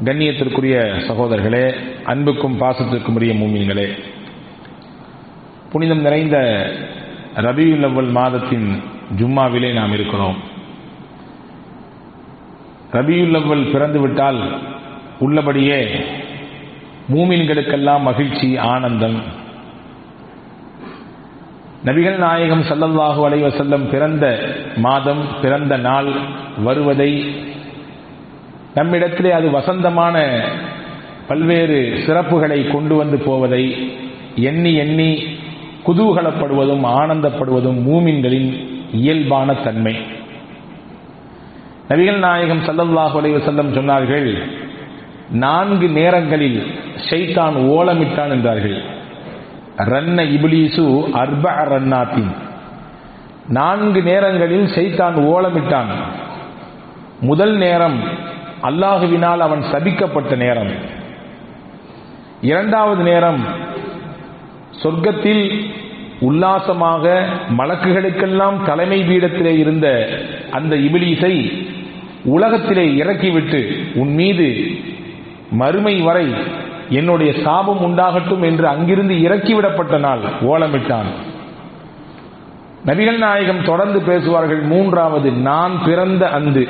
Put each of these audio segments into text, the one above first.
கண்ணியத்திற்குரிய சகோதரர்களே அன்புக்கும் பாசத்திற்கும் உரிய மூமின்களே புனிதம் நிறைந்த ரபியுல் அவ்வல் மாதத்தின் ஜும்மாவிலே நாம் இருக்கிறோம் ரபியுல் அவ்வல் பிறந்துவிட்டால் உள்ளபடியே மூமின்களுக்கெல்லாம் மகிழ்ச்சி ஆனந்தம் நபிகள் நாயகம் சல்லல்லாஹு அலைவசல்லம் பிறந்த மாதம் பிறந்த நாள் வருவதை நம்மிடத்திலே அது வசந்தமான பல்வேறு சிறப்புகளை கொண்டு வந்து போவதை எண்ணி எண்ணி குதூகலப்படுவதும் ஆனந்தப்படுவதும் மூமின்களின் இயல்பான தன்மை நபிகள் நாயகம் சல்லல்லாஹு அலைவசல்லம் சொன்னார்கள் நான்கு நேரங்களில் ஷைத்தான் ஓலமிட்டான் என்றார்கள் ரன்ன இபிலீசு அர்ப ரன்னாத்தின் நான்கு நேரங்களில் செய்தான் ஓலமிட்டான் முதல் நேரம் அல்லாஹுவினால் அவன் சபிக்கப்பட்ட நேரம் இரண்டாவது நேரம் சொர்க்கத்தில் உல்லாசமாக மலக்குகளுக்கெல்லாம் தலைமை பீடத்திலே இருந்த அந்த இபிலீசை உலகத்திலே இறக்கிவிட்டு உன் மீது மறுமை வரை என்னுடைய சாபம் உண்டாகட்டும் என்று அங்கிருந்து இறக்கிவிடப்பட்ட நாள் ஓலமிட்டான் நபிகள் நாயகம் தொடர்ந்து பேசுவார்கள் மூன்றாவது நான் பிறந்த அன்று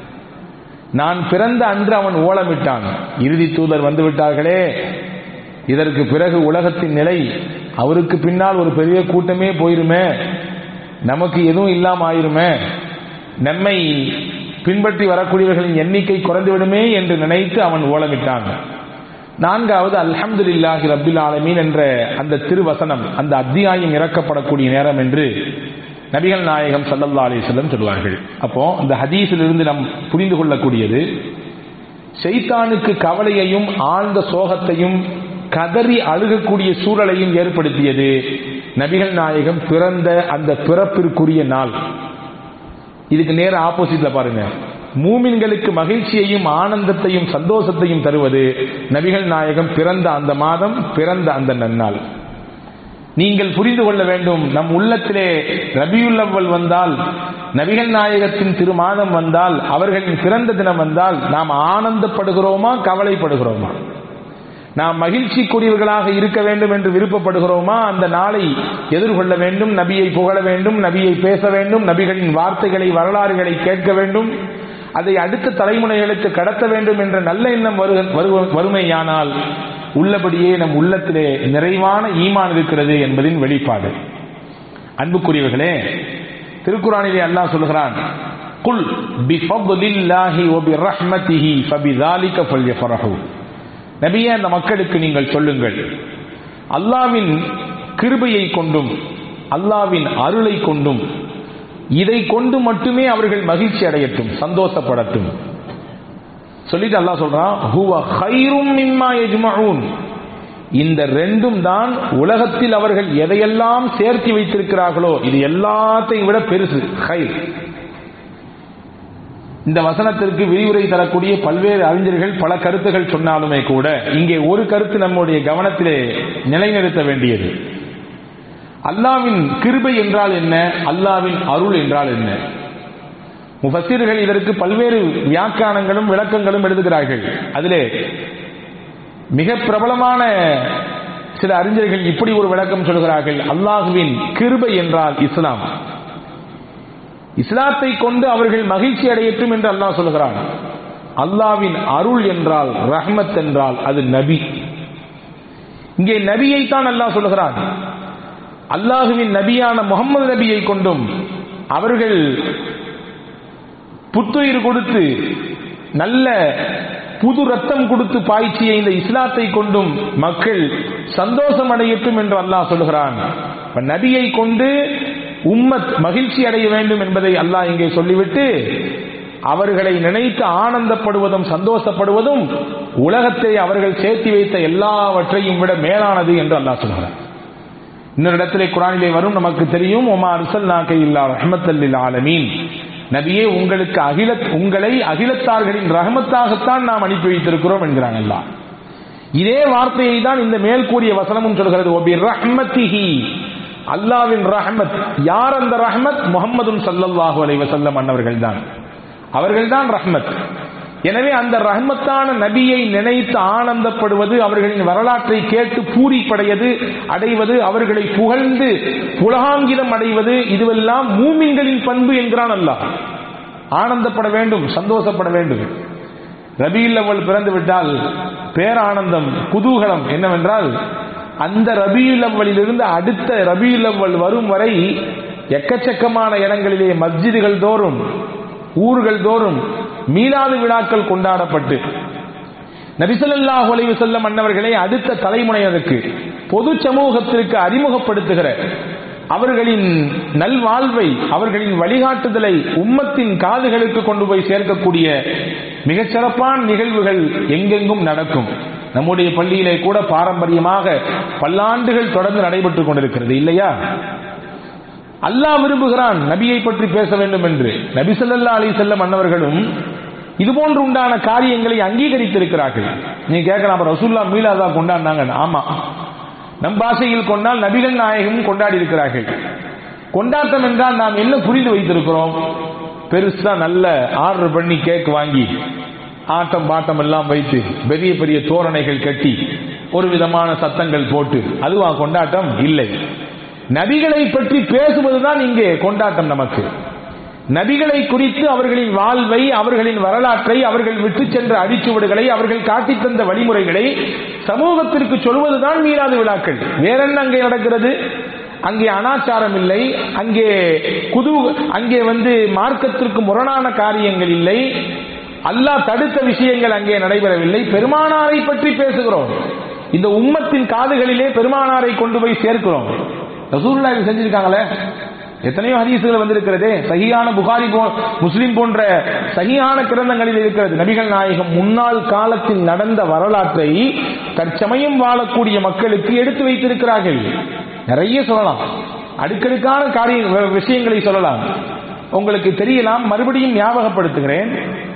நான் பிறந்த அன்று அவன் ஓலமிட்டான் இறுதி தூதர் வந்து விட்டார்களே இதற்கு பிறகு உலகத்தின் நிலை அவருக்கு பின்னால் ஒரு பெரிய கூட்டமே போயிருமே நமக்கு எதுவும் இல்லாம ஆயிருமே நம்மை பின்பற்றி வரக்கூடியவர்களின் எண்ணிக்கை குறைந்துவிடுமே என்று நினைத்து அவன் ஓலமிட்டான் நான்காவது அல்ஹம்துலில்லாஹி ரபில் ஆலமீன் என்ற அந்த திருவசனம் அந்த அத்தியாயம் இறக்கப்படக்கூடிய நேரம் என்று நபிகள் நாயகம் சல்லல்லா அலிஸ்லம் சொல்வார்கள் அப்போ இந்த ஹதீஸிலிருந்து நாம் புரிந்து கொள்ளக்கூடியது செய்தானுக்கு கவலையையும் ஆழ்ந்த சோகத்தையும் கதறி அழுகக்கூடிய சூழலையும் ஏற்படுத்தியது நபிகள் நாயகம் பிறந்த அந்த பிறப்பிற்குரிய நாள் இதுக்கு நேர ஆப்போசிட்ல பாருங்க மூமின்களுக்கு மகிழ்ச்சியையும் ஆனந்தத்தையும் சந்தோஷத்தையும் தருவது நபிகள் நாயகம் பிறந்த அந்த மாதம் பிறந்த அந்த நன்னாள் நீங்கள் புரிந்து கொள்ள வேண்டும் நம் உள்ளத்திலே ரபியுல் அவ்வல் வந்தால் நபிகள் நாயகத்தின் திருமாதம் வந்தால் அவர்களின் பிறந்த தினம் வந்தால் நாம் ஆனந்தப்படுகிறோமா கவலைப்படுகிறோமா நாம் மகிழ்ச்சிக்குரியவர்களாக இருக்க வேண்டும் என்று விருப்பப்படுகிறோமா அந்த நாளை எதிர்கொள்ள வேண்டும் நபியை புகழ வேண்டும் நபியை பேச வேண்டும் நபிகளின் வார்த்தைகளை வரலாறுகளை கேட்க வேண்டும் அதை அடுத்த தலைமுறைகளுக்கு கடத்த வேண்டும் என்ற நல்ல எண்ணம் வறுமையானால் உள்ளபடியே நம் உள்ளத்திலே நிறைவான ஈமான் இருக்கிறது என்பதின் வெளிப்பாடு அன்புக்குரியவர்களே திருக்குறானிலே அல்லாஹ் சொல்கிறான் குல் பிஃபத்லில்லாஹி வ பிரஹ்மதிஹி ஃபபிதாலிக ஃபல்யஃபரஹு நபியே அந்த மக்களுக்கு நீங்கள் சொல்லுங்கள் அல்லாவின் கிருபையை கொண்டும் அல்லாவின் அருளை கொண்டும் இதை கொண்டு மட்டுமே அவர்கள் மகிழ்ச்சி அடையட்டும் சந்தோஷப்படட்டும் சொல்லிட்டு அல்லாஹ் சொல்றான் ஹுவ ஹைரும் மிம்மா யஜ்மஊன் இந்த ரெண்டும் தான் உலகத்தில் அவர்கள் எதையெல்லாம் சேர்த்து வைத்திருக்கிறார்களோ இது எல்லாத்தையும் விட பெருசு ஹைர் இந்த வசனத்திற்கு விரிவுரை தரக்கூடிய பல்வேறு அறிஞர்கள் பல கருத்துகள் சொன்னாலுமே கூட இங்கே ஒரு கருத்து நம்முடைய கவனத்திலே நிலைநிறுத்த வேண்டியது அல்லாவின் கிருபை என்றால் என்ன அல்லாவின் அருள் என்றால் என்ன முஃபசிர்கள் இதற்கு பல்வேறு வியாக்கியானங்களும் விளக்கங்களும் எழுதுகிறார்கள் அதிலே மிக பிரபலமான சில அறிஞர்கள் இப்படி ஒரு விளக்கம் சொல்கிறார்கள் அல்லாஹுவின் கிருபை என்றால் இஸ்லாம் இஸ்லாத்தை கொண்டு அவர்கள் மகிழ்ச்சி அடையட்டும் என்று அல்லாஹ் சொல்கிறான் அல்லாவின் அருள் என்றால் ரஹ்மத் என்றால் அது நபி இங்கே நபியைத்தான் அல்லாஹ் சொல்கிறான் அல்லாஹுவின் நபியான முகமது நபியை கொண்டும் அவர்கள் புத்துயிர் கொடுத்து நல்ல புது ரத்தம் கொடுத்து பாய்ச்சிய இந்த இஸ்லாத்தை கொண்டும் மக்கள் சந்தோஷம் அடையட்டும் என்று அல்லாஹ் சொல்கிறான் நபியை கொண்டு உம்மத் மகிழ்ச்சி அடைய வேண்டும் என்பதை அல்லாஹ் இங்கே சொல்லிவிட்டு அவர்களை நினைத்து ஆனந்தப்படுவதும் சந்தோஷப்படுவதும் உலகத்தை அவர்கள் சேர்த்து வைத்த எல்லாவற்றையும் விட மேலானது என்று அல்லாஹ் சொல்கிறார் இன்னொரு இடத்திலே குரானிலே வரும் நமக்கு தெரியும் ஒமா அர்சல் நாக்கை இல்லா ரஹமத்தல்லில் ஆலமீன் நபியே உங்களுக்கு அகில உங்களை அகிலத்தார்களின் ரஹமத்தாகத்தான் நாம் அனுப்பி வைத்திருக்கிறோம் என்கிறான் அல்லாஹ் இதே வார்த்தையை தான் இந்த மேல் கூறிய வசனமும் சொல்கிறது ஒபி ரஹ்மத்திஹி அல்லாவின் ரஹமத் யார் அந்த ரஹமத் முகமது சல்லல்லாஹு அலைஹி வஸல்லம் அன்னவர்கள் தான் அவர்கள் தான் ரஹ்மத் எனவே அந்த ரஹ்மத்தான நபியை நினைத்து ஆனந்தப்படுவது அவர்களின் வரலாற்றை கேட்டு பூரிப்படையது அடைவது அவர்களை புகழ்ந்து புலகாங்கிதம் அடைவது இதுவெல்லாம் மூமின்களின் பண்பு என்கிறான் அல்லாஹ் ஆனந்தப்பட வேண்டும் சந்தோஷப்பட வேண்டும் ரபியுல் அவ்வல் பிறந்து விட்டால் பேரானந்தம் குதூகலம் என்னவென்றால் அந்த ரபியுல் அவ்வலிலிருந்து அடுத்த ரபியுல் அவ்வல் வரும் வரை எக்கச்சக்கமான இடங்களிலே மஸ்ஜிதுகள் தோறும் ஊர்கள் தோறும் மீளாது விழாக்கள் கொண்டாடப்பட்டு நபிசல்லாஹு அலைவு செல்லம் அன்னவர்களை அடுத்த தலைமுறையினருக்கு பொது சமூகத்திற்கு அறிமுகப்படுத்துகிற அவர்களின் நல்வாழ்வை அவர்களின் வழிகாட்டுதலை உம்மத்தின் காதுகளுக்கு கொண்டு போய் சேர்க்கக்கூடிய மிகச் சிறப்பான நிகழ்வுகள் எங்கெங்கும் நடக்கும் நம்முடைய பள்ளியிலே கூட பாரம்பரியமாக பல்லாண்டுகள் தொடர்ந்து நடைபெற்றுக் கொண்டிருக்கிறது இல்லையா அல்லாஹ் விரும்புகிறான் நபியை பற்றி பேச வேண்டும் என்று நபி ஸல்லல்லாஹு அலைஹி செல்லம் அன்னவர்களும் இது போன்று உண்டான காரியங்களை அங்கீகரித்திருக்கிறார்கள் நீங்க கேட்கலாம் அப்ப ரசூல்லா மீலாதா கொண்டாடினாங்க ஆமா நம் பாஷையில் கொண்டால் நபிகள் நாயகம் கொண்டாடி இருக்கிறார்கள் கொண்டாட்டம் என்றால் நாம் என்ன புரிந்து வைத்திருக்கிறோம் பெருசா நல்ல ஆர்டர் பண்ணி கேக் வாங்கி ஆட்டம் பாட்டம் எல்லாம் வைத்து பெரிய பெரிய தோரணைகள் கட்டி ஒரு விதமான சத்தங்கள் போட்டு அதுவா கொண்டாட்டம் இல்லை நபிகளை பற்றி பேசுவதுதான் இங்கே கொண்டாட்டம் நமக்கு நபிகளை குறித்து அவர்களின் வாழ்வை அவர்களின் வரலாற்றை அவர்கள் விட்டு சென்ற அடிச்சுவடுகளை அவர்கள் காட்டித் தந்த வழிமுறைகளை சமூகத்திற்கு சொல்வதுதான் மீறாத விழாக்கள் வேற என்ன அங்கே நடக்கிறது அங்கே அனாச்சாரம் இல்லை அங்கே குது அங்கே வந்து மார்க்கத்திற்கு முரணான காரியங்கள் இல்லை அல்லாஹ் தடுத்த விஷயங்கள் அங்கே நடைபெறவில்லை பெருமானாரை பற்றி பேசுகிறோம் இந்த உம்மத்தின் காதுகளிலே பெருமானாரை கொண்டு போய் சேர்க்கிறோம் ரசூல்லா இது செஞ்சிருக்காங்களே எத்தனையோ ஹதீசுகள் வந்திருக்கிறதே சகியான புகாரி போ முஸ்லிம் போன்ற சகியான கிரந்தங்களில் இருக்கிறது நபிகள் நாயகம் முன்னாள் காலத்தில் நடந்த வரலாற்றை தற்சமயம் வாழக்கூடிய மக்களுக்கு எடுத்து வைத்திருக்கிறார்கள் நிறைய சொல்லலாம் அடுக்கடுக்கான காரிய விஷயங்களை சொல்லலாம் உங்களுக்கு தெரியலாம் மறுபடியும் ஞாபகப்படுத்துகிறேன்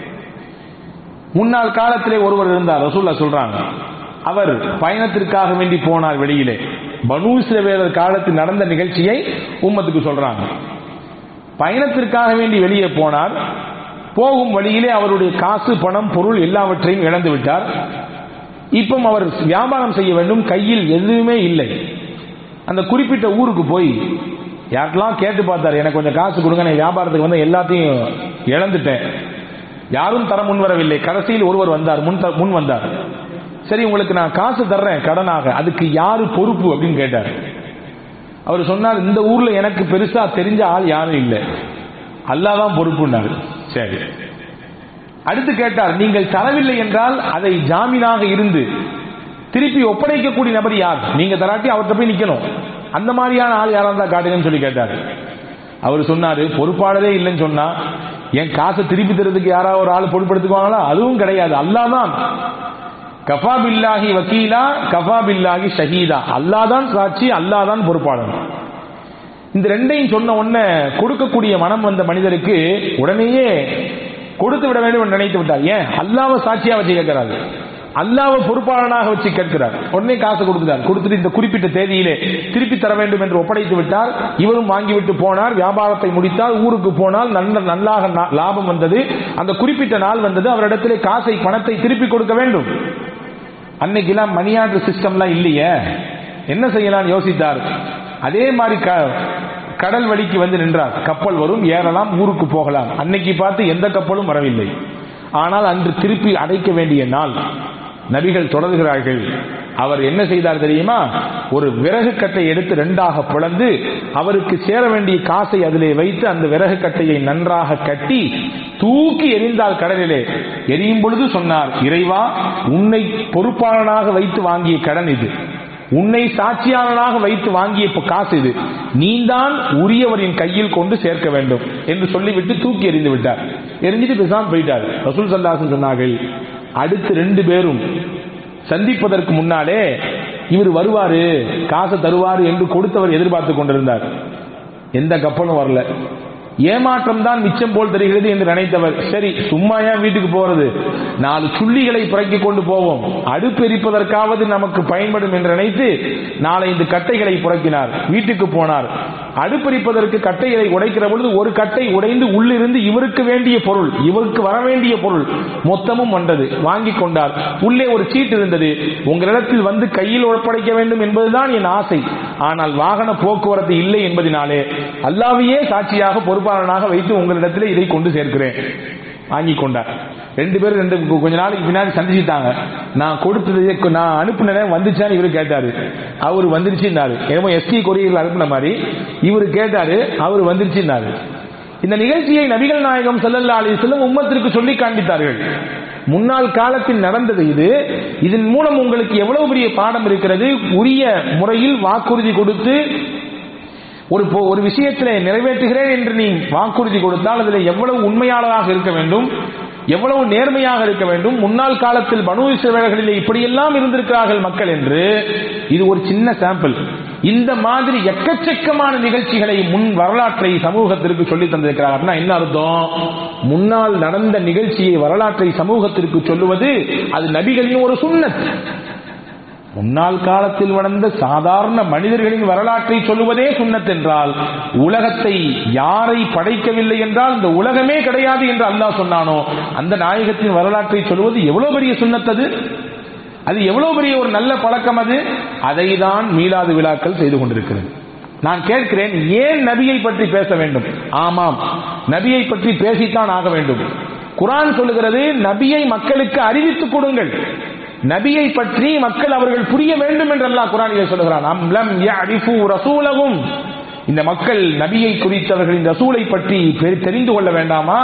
முன்னாள் காலத்திலே ஒருவர் இருந்தார் ரசூல்லா சொல்றாங்க அவர் பயணத்திற்காக வேண்டி போனார் வெளியிலே பனு இஸ்ரவேலர் காலத்தில் நடந்த நிகழ்ச்சியை உம்மத்துக்கு சொல்றாங்க பயணத்திற்காக வேண்டி வெளியே போனார் போகும் வழியிலே அவருடைய காசு பணம் பொருள் எல்லாவற்றையும் இழந்து விட்டார் இப்போ அவர் வியாபாரம் செய்ய வேண்டும் கையில் எதுவுமே இல்லை அந்த குறிப்பிட்ட ஊருக்கு போய் யாருக்கெல்லாம் கேட்டு பார்த்தாரு எனக்கு கொஞ்சம் காசு கொடுங்க நான் வியாபாரத்துக்கு வந்து எல்லாத்தையும் இழந்துட்டேன் யாரும் தர முன் வரவில்லை கடைசியில் ஒருவர் வந்தார் முன் த- முன் வந்தார் சரி உங்களுக்கு நான் காசு தர்றேன் கடனாக அதுக்கு யாரு பொறுப்பு அப்படின்னு கேட்டார் அவர் சொன்னார் இந்த ஊர்ல எனக்கு பெருசா தெரிஞ்ச ஆள் யாரும் இல்லை அல்லாஹ் தான் பொறுப்புன்னாரு சரி அடுத்து கேட்டார் நீங்கள் தரவில்லை என்றால் அதை ஜாமீனாக இருந்து திருப்பி ஒப்படைக்கக்கூடிய நபர் யார் நீங்க தராட்டி அவர்கிட்ட போய் நிக்கணும் அந்த மாதிரியான ஆள் யாரா இருந்தா காட்டுங்கன்னு சொல்லி கேட்டாரு அவர் சொன்னாரு பொறுப்பாளரே இல்லைன்னு சொன்னா என் காசை திருப்பி தரதுக்கு யாராவது ஒரு ஆள் பொறுப்படுத்துக்குவாங்களா அதுவும் கிடையாது அல்லாஹ் தான் கஃபா பில்லாஹி வக்கீலா கஃபா பில்லாஹி ஷஹீதா அல்லாஹ் தான் சாட்சி அல்லாஹ் தான் பொறுப்பாளர் இந்த ரெண்டையும் சொன்ன உடனே கொடுக்கக்கூடிய மனம் வந்த மனிதருக்கு உடனேயே கொடுத்து விட வேண்டும் என்று நினைத்து விட்டார் ஏன் அல்லாவை சாட்சியா வச்சு கேட்கிறாரு அல்லாவை பொறுப்பாளனாக வச்சு கேட்கிறார் உடனே காசு கொடுத்துட்டார் கொடுத்துட்டு இந்த குறிப்பிட்ட தேதியிலே திருப்பி தர வேண்டும் என்று ஒப்படைத்து விட்டார் இவரும் வாங்கிவிட்டு போனார் வியாபாரத்தை முடித்தார் ஊருக்கு போனால் நல்ல நல்லாக நா- லாபம் வந்தது அந்த குறிப்பிட்ட நாள் வந்தது அவரிடத்திலே காசை பணத்தை திருப்பி கொடுக்க வேண்டும் அன்னைக்கெல்லாம் மணி ஆர்டர் சிஸ்டம்லாம் இல்லையே என்ன செய்யலாம் யோசித்தார் அதே மாதிரி க- கடல் வழிக்கு வந்து நின்றார் கப்பல் வரும் ஏறலாம் ஊருக்கு போகலாம் அன்னைக்கு பார்த்து எந்த கப்பலும் வரவில்லை ஆனால் அன்று திருப்பி அடைக்க வேண்டிய நாள் நபிகள் தொடர்கிறார்கள் அவர் என்ன செய்தார் தெரியுமா ஒரு விறகு கட்டை எடுத்து ரெண்டாக பிளந்து அவருக்கு சேர வேண்டிய காசை அதிலே வைத்து அந்த விறகு கட்டையை நன்றாக கட்டி தூக்கி எறிந்தால் கடலிலே எரியும் பொழுது சொன்னார் இறைவா உன்னை பொறுப்பாளனாக வைத்து வாங்கிய கடன் இது உன்னை சாட்சியாளனாக வைத்து வாங்கிய இப்ப காசு இது நீதான் உரியவரின் கையில் கொண்டு சேர்க்க வேண்டும் என்று சொல்லிவிட்டு தூக்கி எறிந்து விட்டார் எரிஞ்சிட்டு பேசாம போயிட்டார் ரசூல் சல்லாசன் சொன்னார்கள் அடுத்து ரெண்டு பேரும் சந்திப்பதற்கு முன்னாலே இவர் வருவாரு காசை தருவாரு என்று கொடுத்தவர் எதிர்பார்த்து கொண்டிருந்தார் எந்த கப்பலும் வரல ஏமாற்றம் தான் மிச்சம் போல் தெரிகிறது என்று நினைத்தவர் சரி சும்மா ஏன் வீட்டுக்கு போறது நாலு சுள்ளிகளை புறக்கி கொண்டு போவோம் அடுப்பு எரிப்பதற்காவது நமக்கு பயன்படும் என்று நினைத்து நாலைந்து கட்டைகளை புறக்கினார் வீட்டுக்கு போனார் அடுப்பெரிப்பதற்கு கட்டைகளை உடைக்கிற பொழுது ஒரு கட்டை உடைந்து உள்ளிருந்து இவருக்கு வேண்டிய பொருள் இவருக்கு வர வேண்டிய பொருள் மொத்தமும் வந்தது வாங்கி கொண்டார் உள்ளே ஒரு சீட்டு இருந்தது உங்களிடத்தில் வந்து கையில் ஒப்படைக்க வேண்டும் என்பதுதான் என் ஆசை ஆனால் வாகன போக்குவரத்து இல்லை என்பதனாலே அல்லாவையே சாட்சியாக பொறுப்பாளனாக வைத்து உங்களிடத்தில் இதை கொண்டு சேர்க்கிறேன் வாங்கி கொண்டார் ரெண்டு பேரும் ரெண்டு கொஞ்ச நாளைக்கு பின்னாடி சந்திச்சுட்டாங்க நான் கொடுத்தது நான் அனுப்புனேன் வந்துச்சான்னு இவரு கேட்டாரு அவர் வந்துருச்சுன்னாரு என்னமோ எஸ்டி கொரியர்கள் அனுப்புன மாதிரி இவரு கேட்டாரு அவர் வந்துருச்சுன்னாரு இந்த நிகழ்ச்சியை நபிகள் நாயகம் ஸல்லல்லாஹு அலைஹி வஸல்லம் உம்மத்திற்கு சொல்லி காண்பித்தார்கள் முன்னாள் காலத்தில் நடந்தது இது இதன் மூலம் உங்களுக்கு எவ்வளவு பெரிய பாடம் இருக்கிறது உரிய முறையில் வாக்குறுதி கொடுத்து ஒரு பொ- ஒரு விஷயத்தில் நிறைவேற்றுகிறேன் என்று நீ வாக்குறுதி கொடுத்தால் அதில் எவ்வளவு உண்மையாளராக இருக்க வேண்டும் எவ்வளவு நேர்மையாக இருக்க வேண்டும் முன்னாள் காலத்தில் பனு இஸ்ரவேலர்களிலே இப்படியெல்லாம் இருந்திருக்கிறார்கள் மக்கள் என்று இது ஒரு சின்ன சாம்பிள் இந்த மாதிரி எக்கச்சக்கமான நிகழ்ச்சிகளை முன் வரலாற்றை சமூகத்திற்கு சொல்லி தந்திருக்கிறார் அப்படின்னா என்ன அர்த்தம் முன்னால் நடந்த நிகழ்ச்சியை வரலாற்றை சமூகத்திற்கு சொல்லுவது அது நபிகளின் ஒரு சுன்னத் முன்னாள் காலத்தில் வளர்ந்த சாதாரண மனிதர்களின் வரலாற்றை சொல்லுவதே சுன்னத் என்றால் உலகத்தை யாரை படைக்கவில்லை என்றால் இந்த உலகமே கிடையாது என்று அல்லாஹ் சொன்னானோ அந்த நாயகத்தின் வரலாற்றை சொல்லுவது எவ்வளவு பெரிய சுன்னத் அது அது எவ்வளவு பெரிய ஒரு நல்ல பழக்கம் அது அதை தான் மீளாது விழாக்கள் செய்து கொண்டிருக்கிறது நான் கேட்கிறேன் ஏன் நபியை பற்றி பேச வேண்டும் ஆமாம் நபியை பற்றி பேசித்தான் ஆக வேண்டும் குரான் சொல்லுகிறது நபியை மக்களுக்கு அறிவித்துக் கொடுங்கள் நபியை பற்றி மக்கள் அவர்கள் புரிய வேண்டும் என்று அல்லாஹ் குரானிலே சொல்லுகிறான் அம் லம் யஅரிஃபு ரசூலஹும் இந்த மக்கள் நபியை குறித்தவர்களின் ரசூலை பற்றி பெரி- தெரிந்து கொள்ள வேண்டாமா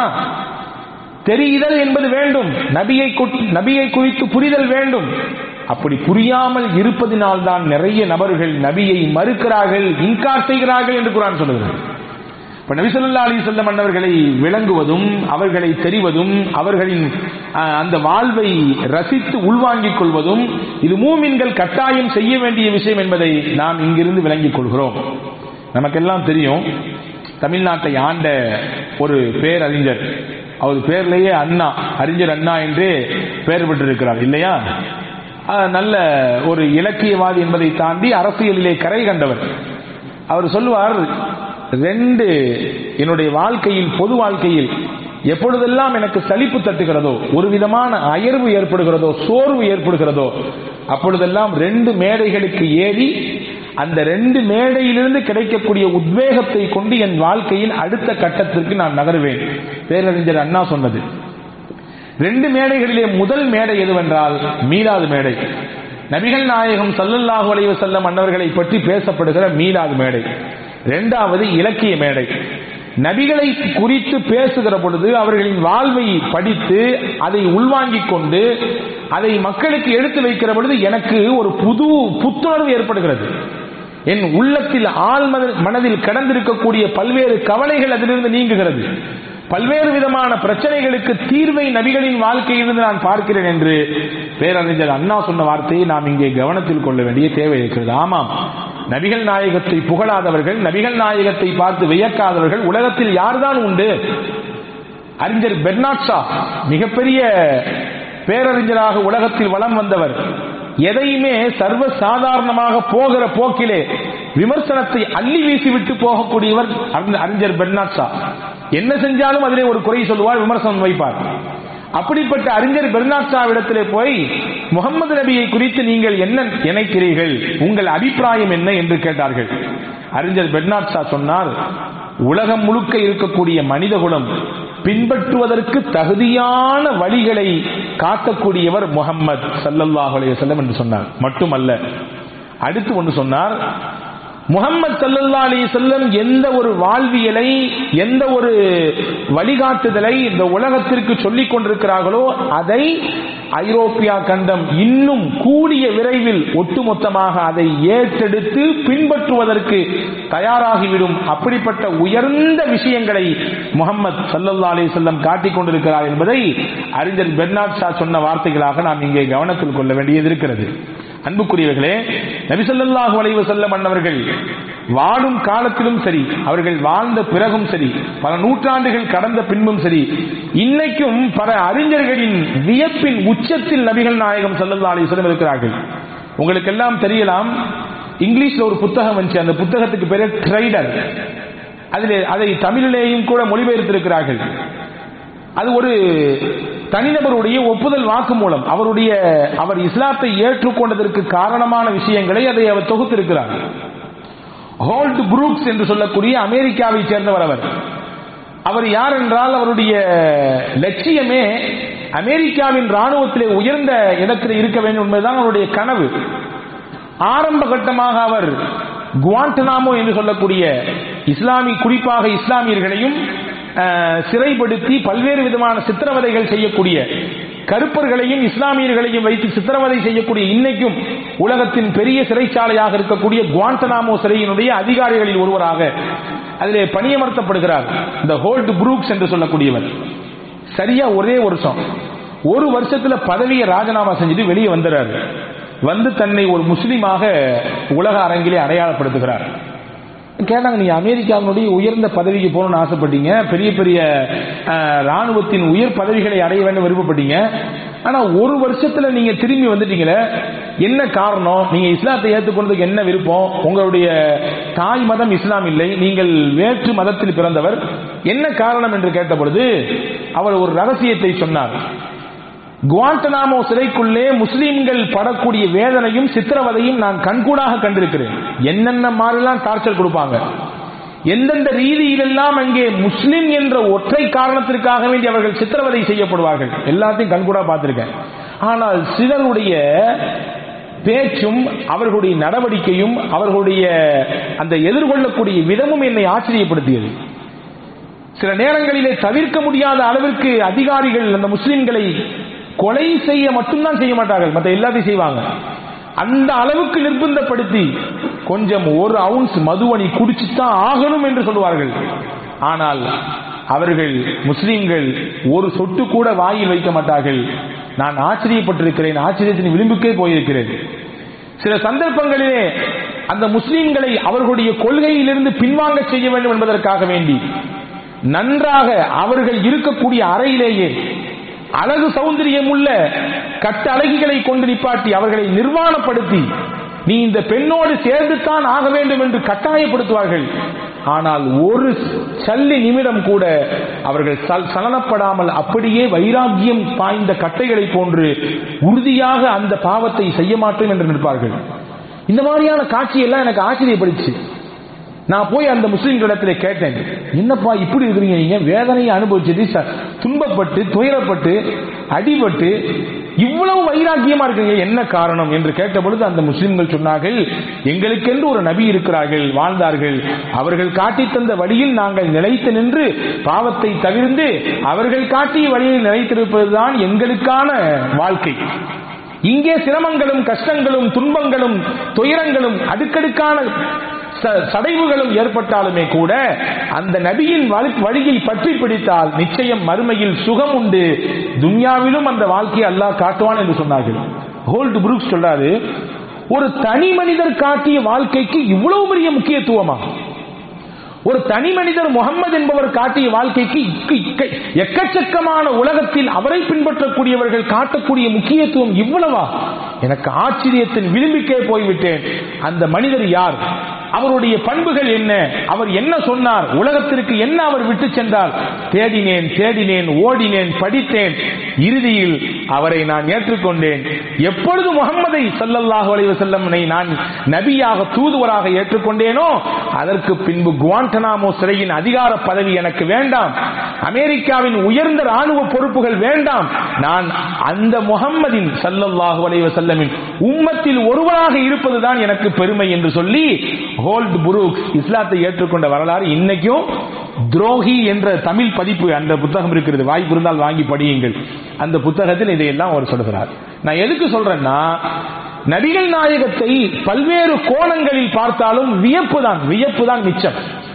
தெரியுதல் என்பது வேண்டும் நபியை கு- நபியை குறித்து புரிதல் வேண்டும் அப்படி புரியாமல் இருப்பதினால் தான் நிறைய நபர்கள் நபியை மறுக்கிறார்கள் இன்கார் செய்கிறார்கள் என்று குரான் சொல்லுகிறது இப்ப நபி ஸல்லல்லாஹு அலைஹி வஸல்லம் அன்னவர்களை விளங்குவதும் அவர்களை தெரிவதும் அவர்களின் அஹ், அந்த வாழ்வை ரசித்து உள்வாங்கிக் கொள்வதும் இது மூமின்கள் கட்டாயம் செய்ய வேண்டிய விஷயம் என்பதை நாம் இங்கிருந்து விளங்கிக் கொள்கிறோம் நமக்கெல்லாம் தெரியும் தமிழ்நாட்டை ஆண்ட ஒரு பேரறிஞர் அவர் பேர்லயே அண்ணா அறிஞர் அண்ணா என்று பெயர் பெற்றிருக்கிறார் இல்லையா அஹ், நல்ல ஒரு இலக்கியவாதி என்பதை தாண்டி அரசியலிலே கரை கண்டவர் அவர் சொல்லுவார் ரெண்டு என்னுடைய வாழ்க்கையில் பொது வாழ்க்கையில் எப்பொழுதெல்லாம் எனக்கு சலிப்பு தட்டுகிறதோ ஒரு விதமான அயர்வு ஏற்படுகிறதோ சோர்வு ஏற்படுகிறதோ அப்பொழுதெல்லாம் ரெண்டு மேடைகளுக்கு ஏறி அந்த ரெண்டு மேடையிலிருந்து கிடைக்கக்கூடிய உத்வேகத்தை கொண்டு என் வாழ்க்கையின் அடுத்த கட்டத்திற்கு நான் நகருவேன் பேரறிஞர் அண்ணா சொன்னது ரெண்டு மேடைகளிலே முதல் மேடை எதுவென்றால் மீலாது மேடை நபிகள் நாயகம் ஸல்லல்லாஹு அலைஹி வஸல்லம் அன்னவர்களை பற்றி பேசப்படுகிற மீலாது மேடை இரண்டாவது இலக்கிய மேடை நபிகளை குறித்து பேசுகிற பொழுது அவர்களின் வாழ்வை படித்து அதை உள்வாங்கிக் கொண்டு அதை மக்களுக்கு எடுத்து வைக்கிற பொழுது எனக்கு ஒரு புது புத்துணர்வு ஏற்படுகிறது என் உள்ளத்தில் ஆழ் மன- மனதில் கடந்திருக்கக்கூடிய பல்வேறு கவலைகள் அதிலிருந்து நீங்குகிறது பல்வேறு விதமான பிரச்சனைகளுக்கு தீர்வை நபிகளின் வாழ்க்கையிலிருந்து நான் பார்க்கிறேன் என்று பேரறிஞர் அண்ணா சொன்ன வார்த்தையை நாம் இங்கே கவனத்தில் கொள்ள வேண்டிய தேவை இருக்கிறது ஆமாம் நபிகள் நாயகத்தை புகழாதவர்கள் நபிகள் நாயகத்தை பார்த்து வியக்காதவர்கள் உலகத்தில் யார்தான் உண்டு அறிஞர் பெர்னாட் ஷா மிகப்பெரிய பேரறிஞராக உலகத்தில் வலம் வந்தவர் எதையுமே சர்வ சாதாரணமாக போகிற போக்கிலே விமர்சனத்தை அள்ளி வீசிவிட்டு போகக்கூடியவர் அறிஞ- அறிஞர் பெர்னாட் ஷா என்ன செஞ்சாலும் அதிலே ஒரு குறை சொல்லுவார் விமர்சனம் வைப்பார் அப்படிப்பட்ட அறிஞர் பெர்னாட் ஷாவிடத்திலே போய் முகமது நபியை குறித்து நீங்கள் என்ன நினைக்கிறீர்கள் உங்கள் அபிப்பிராயம் என்ன என்று கேட்டார்கள் அறிஞர் பெர்னாட் ஷா சொன்னார் உலகம் முழுக்க இருக்கக்கூடிய மனிதகுலம் பின்பற்றுவதற்கு தகுதியான வழிகளை காட்டக்கூடியவர் முகம்மது ஸல்லல்லாஹு அலைஹி வஸல்லம் என்று சொன்னார் மட்டுமல்ல அடுத்து ஒன்று சொன்னார் முகம்மது ஸல்லல்லாஹு அலைஹி வஸல்லம் எந்த ஒரு வாழ்வியலை எந்த ஒரு வழிகாட்டுதலை இந்த உலகத்திற்கு சொல்லிக் கொண்டிருக்கிறார்களோ அதை ஐரோப்பியா கண்டம் இன்னும் கூடிய விரைவில் ஒட்டுமொத்தமாக அதை ஏற்றெடுத்து பின்பற்றுவதற்கு தயாராகிவிடும் அப்படிப்பட்ட உயர்ந்த விஷயங்களை முகம்மது ஸல்லல்லாஹு அலைஹி வஸல்லம் காட்டிக் கொண்டிருக்கிறார் என்பதை அறிஞர் பெர்னாட் ஷா சொன்ன வார்த்தைகளாக நாம் இங்கே கவனத்தில் கொள்ள வேண்டியது இருக்கிறது அன்புக்குரியவர்களே நபி ஸல்லல்லாஹு அலைஹி வஸல்லம் அன்னவர்கள் வாழும் காலத்திலும் சரி அவர்கள் வாழ்ந்த பிறகும் சரி பல நூற்றாண்டுகள் கடந்த பின்பும் சரி இன்னைக்கும் பல அறிஞர்களின் வியப்பின் உச்சத்தில் நபிகள் நாயகம் ஸல்லல்லாஹு அலைஹி வஸல்லம் இருக்கிறார்கள் உங்களுக்கு எல்லாம் தெரியலாம் இங்கிலீஷ்ல ஒரு புத்தகம் வந்துச்சு அந்த புத்தகத்துக்கு பேரு ட்ரைடர் அதில் அதை தமிழிலேயும் கூட மொழிபெயர்த்திருக்கிறார்கள் அது ஒரு தனிநபருடைய ஒப்புதல் வாக்கு மூலம் அவருடைய அவர் இஸ்லாத்தை ஏற்றுக்கொண்டதற்கு காரணமான விஷயங்களை அதை அவர் தொகுத்திருக்கிறார் ஹோல்ட் புரூக்ஸ் என்று சொல்லக்கூடிய அமெரிக்காவை சேர்ந்தவர் அவர் அவர் யார் என்றால் அவருடைய லட்சியமே அமெரிக்காவின் ராணுவத்திலே உயர்ந்த இடத்தில் இருக்க வேண்டும் என்பதுதான் அவருடைய கனவு ஆரம்ப கட்டமாக அவர் குவாண்டனாமோ என்று சொல்லக்கூடிய இஸ்லாமி குறிப்பாக இஸ்லாமியர்களையும் அஹ், சிறைப்படுத்தி பல்வேறு விதமான சித்திரவதைகள் செய்யக்கூடிய கருப்பர்களையும் இஸ்லாமியர்களையும் வைத்து சித்திரவதை செய்யக்கூடிய இன்னைக்கும் உலகத்தின் பெரிய சிறைச்சாலையாக இருக்கக்கூடிய குவாண்டனாமோ சிறையினுடைய அதிகாரிகளில் ஒருவராக அதிலே பணியமர்த்தப்படுகிறார் இந்த ஹோல்ட் புரூக்ஸ் என்று சொல்லக்கூடியவர் சரியா ஒரே வருஷம் ஒரு வருஷத்துல பதவியை ராஜினாமா செஞ்சுட்டு வெளியே வந்துறாரு வந்து தன்னை ஒரு முஸ்லீமாக உலக அரங்கிலே அடையாளப்படுத்துகிறார் கேட்டாங்க நீங்க அமெரிக்காவினுடைய உயர்ந்த பதவிக்கு போகணும்னு ஆசைப்பட்டீங்க பெரிய பெரிய அஹ், ராணுவத்தின் உயர் பதவிகளை அடைய வேண்டும் விருப்பப்பட்டீங்க ஆனா ஒரு வருஷத்துல நீங்க திரும்பி வந்துட்டீங்களே என்ன காரணம் நீங்க இஸ்லாத்தை ஏற்றுக்கொண்டதுக்கு என்ன விருப்பம் உங்களுடைய தாய் மதம் இஸ்லாம் இல்லை நீங்கள் வேற்று மதத்தில் பிறந்தவர் என்ன காரணம் என்று கேட்ட பொழுது அவர் ஒரு ரகசியத்தை சொன்னார் குவாண்டனாமோ சிறைக்குள்ளே முஸ்லிம்கள் படக்கூடிய வேதனையும் சித்திரவதையும் நான் கண்கூடாக கண்டிருக்கிறேன் என்னென்ன மாதிரிலாம் டார்ச்சர் கொடுப்பாங்க எந்தெந்த ரீதியிலெல்லாம் அங்கே முஸ்லிம் என்ற ஒற்றை காரணத்திற்காக வேண்டி அவர்கள் சித்திரவதை செய்யப்படுவார்கள் எல்லாத்தையும் கண்கூடா பார்த்திருக்கேன் ஆனால் சிலருடைய பேச்சும் அவர்களுடைய நடவடிக்கையும் அவர்களுடைய அந்த எதிர்கொள்ளக்கூடிய விதமும் என்னை ஆச்சரியப்படுத்தியது சில நேரங்களிலே தவிர்க்க முடியாத அளவிற்கு அதிகாரிகள் அந்த முஸ்லிம்களை கொலை செய்ய மட்டும்தான் செய்ய மாட்டார்கள் மற்ற எல்லாத்தையும் செய்வாங்க அந்த அளவுக்கு நிர்பந்தப்படுத்தி கொஞ்சம் ஒரு அவுன்ஸ் மதுவனி குடிச்சுத்தான் ஆகணும் என்று சொல்லுவார்கள் ஆனால் அவர்கள் முஸ்லிம்கள் ஒரு சொட்டு கூட வாயில் வைக்க மாட்டார்கள் நான் ஆச்சரியப்பட்டிருக்கிறேன் ஆச்சரியத்தின் விளிம்புக்கே போயிருக்கிறேன் சில சந்தர்ப்பங்களிலே அந்த முஸ்லிம்களை அவர்களுடைய கொள்கையிலிருந்து பின்வாங்க செய்ய வேண்டும் என்பதற்காக வேண்டி நன்றாக அவர்கள் இருக்கக்கூடிய அறையிலேயே அழகு சௌந்தரியம் உள்ள கட்ட அழகிகளை கொண்டு நிப்பாட்டி அவர்களை நிர்வாணப்படுத்தி நீ இந்த பெண்ணோடு சேர்ந்துதான் ஆக வேண்டும் என்று கட்டாயப்படுத்துவார்கள் ஆனால் ஒரு சல்லி நிமிடம் கூட அவர்கள் சல்- சலனப்படாமல் அப்படியே வைராக்கியம் பாய்ந்த கட்டைகளை போன்று உறுதியாக அந்த பாவத்தை செய்ய மாட்டோம் என்று நிற்பார்கள் இந்த மாதிரியான காட்சியெல்லாம் எனக்கு ஆச்சரியப்படுச்சு நான் போய் அந்த முஸ்லிம்களிடத்துல கேட்டேன் என்னப்பா இப்படி இருக்கிறீங்க நீங்க வேதனையை அனுபவிச்சது ச- துன்பப்பட்டு துயரப்பட்டு அடிபட்டு இவ்வளவு வைராக்கியமா இருக்கீங்க என்ன காரணம் என்று கேட்ட பொழுது அந்த முஸ்லிம்கள் சொன்னார்கள் எங்களுக்கென்று ஒரு நபி இருக்கிறார்கள் வாழ்ந்தார்கள் அவர்கள் காட்டி தந்த வழியில் நாங்கள் நிலைத்து நின்று பாவத்தை தவிர்ந்து அவர்கள் காட்டிய வழியில் நிலைத்திருப்பதுதான் எங்களுக்கான வாழ்க்கை இங்கே சிரமங்களும் கஷ்டங்களும் துன்பங்களும் துயரங்களும் அடுக்கடுக்கான ச- சடைவுகளும் ஏற்பட்டாலுமே கூட அந்த நபியின் வழி- வழியை பற்றி பிடித்தால் நிச்சயம் மறுமையில் சுகம் உண்டு துன்யாவிலும் அந்த வாழ்க்கையை அல்லாஹ் காட்டுவான் என்று சொன்னார்கள் ஹோல்ட் புரூக்ஸ் சொல்றாரு ஒரு தனி மனிதர் காட்டிய வாழ்க்கைக்கு இவ்வளவு பெரிய முக்கியத்துவமா ஒரு தனி மனிதர் முகம்மது என்பவர் காட்டிய வாழ்க்கைக்கு இக்கு- இக்க- எக்கச்சக்கமான உலகத்தில் அவரை பின்பற்றக்கூடியவர்கள் காட்டக்கூடிய முக்கியத்துவம் இவ்வளவா எனக்கு ஆச்சரியத்தின் விளிம்பிக்கே போய்விட்டேன் அந்த மனிதர் யார் அவருடைய பண்புகள் என்ன அவர் என்ன சொன்னார் உலகத்திற்கு என்ன அவர் விட்டு சென்றார் தேடினேன் தேடினேன் ஓடினேன் படித்தேன் இறுதியில் அவரை நான் ஏற்றுக்கொண்டேன் எப்பொழுது முகம்மதை ஸல்லல்லாஹு அலைஹி வஸல்லமை நான் நபியாக தூதுவராக ஏற்றுக்கொண்டேனோ அதற்கு பின்பு குவாண்டனாமோ சிறையின் அதிகார பதவி எனக்கு வேண்டாம் அமெரிக்காவின் உயர்ந்த ராணுவ பொறுப்புகள் வேண்டாம் நான் அந்த முகம்மதின் ஸல்லல்லாஹு அலைஹி வஸல்லமின் உம்மத்தில் ஒருவராக இருப்பதுதான் எனக்கு பெருமை என்று சொல்லி ஹோல்ட் புரூக்ஸ் இஸ்லாத்தை ஏற்றுக்கொண்ட வரலாறு இன்னைக்கும் துரோகி என்ற தமிழ் பதிப்பு அந்த புத்தகம் இருக்கிறது வாய்ப்பு இருந்தால் வாங்கி படியுங்கள் அந்த புத்தகத்தில் இதையெல்லாம் அவர் சொல்கிறார் நான் எதுக்கு சொல்றேன்னா நபிகள் நாயகத்தை பல்வேறு கோணங்களில் பார்த்தாலும் வியப்பு தான் வியப்பு தான் மிச்சம்